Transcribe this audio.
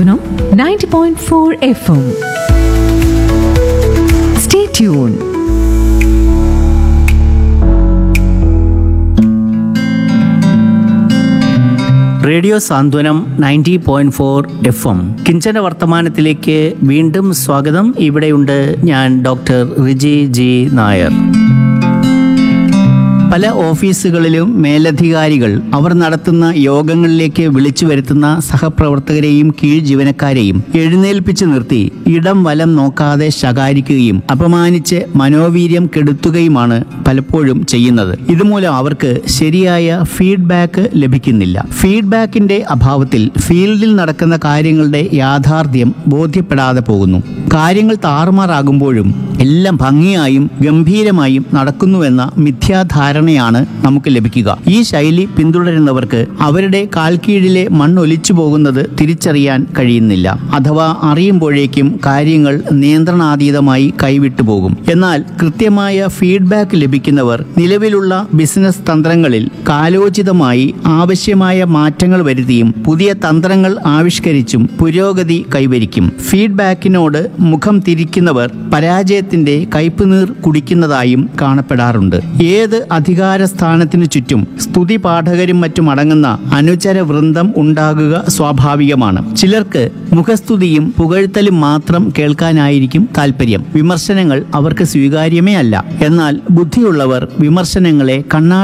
Santunam 90.4 FM. Stay tuned. Radio Santhwanam ninety point four F M കിഞ്ചന വർത്തമാനത്തിലേക്ക് വീണ്ടും സ്വാഗതം ഇവിടെയുണ്ട് ഞാൻ ഡോക്ടർ റിജി ജി നായർ പല ഓഫീസുകളിലും മേലധികാരികൾ അവർ നടത്തുന്ന യോഗങ്ങളിലേക്ക് വിളിച്ചു വരുത്തുന്ന സഹപ്രവർത്തകരെയും കീഴ് ജീവനക്കാരെയും എഴുന്നേൽപ്പിച്ചു നിർത്തി ഇടം വലം നോക്കാതെ ശകാരിക്കുകയും അപമാനിച്ച് മനോവീര്യം കെടുത്തുകയുമാണ് പലപ്പോഴും ചെയ്യുന്നത് ഇതുമൂലം അവർക്ക് ശരിയായ ഫീഡ്ബാക്ക് ലഭിക്കുന്നില്ല ഫീഡ്ബാക്കിന്റെ അഭാവത്തിൽ ഫീൽഡിൽ നടക്കുന്ന കാര്യങ്ങളുടെ യാഥാർത്ഥ്യം ബോധ്യപ്പെടാതെ പോകുന്നു കാര്യങ്ങൾ താറുമാറാകുമ്പോഴും എല്ലാം ഭംഗിയായും ഗംഭീരമായും നടക്കുന്നുവെന്ന മിഥ്യാധാരണയാണ് നമുക്ക് ലഭിക്കുക ഈ ശൈലി പിന്തുടരുന്നവർക്ക് അവരുടെ കാൽക്കീഴിലെ മണ്ണൊലിച്ചു പോകുന്നത് തിരിച്ചറിയാൻ കഴിയുന്നില്ല അഥവാ അറിയുമ്പോഴേക്കും കാര്യങ്ങൾ നിയന്ത്രണാതീതമായി കൈവിട്ടു പോകും എന്നാൽ കൃത്യമായ ഫീഡ്ബാക്ക് ലഭിക്കുന്നവർ നിലവിലുള്ള ബിസിനസ് തന്ത്രങ്ങളിൽ കാലോചിതമായി ആവശ്യമായ മാറ്റങ്ങൾ വരുത്തിയും പുതിയ തന്ത്രങ്ങൾ ആവിഷ്കരിച്ചും പുരോഗതി കൈവരിക്കും ഫീഡ്ബാക്കിനോട് മുഖം തിരിക്കുന്നവർ പരാജയത്തിന്റെ കയ്പുനീർ കുടിക്കുന്നതായും കാണപ്പെടാറുണ്ട് ഏത് അധികാര സ്ഥാനത്തിനു ചുറ്റും സ്തുതി പാഠകരും മറ്റും അടങ്ങുന്ന അനുചര വൃന്ദം ഉണ്ടാകുക സ്വാഭാവികമാണ് ചിലർക്ക് മുഖസ്തുതിയും പുകഴ്ത്തലും മാത്രം കേൾക്കാനായിരിക്കും താല്പര്യം വിമർശനങ്ങൾ അവർക്ക് സ്വീകാര്യമേ അല്ല എന്നാൽ ബുദ്ധിയുള്ളവർ വിമർശനങ്ങളെ കണ്ണാ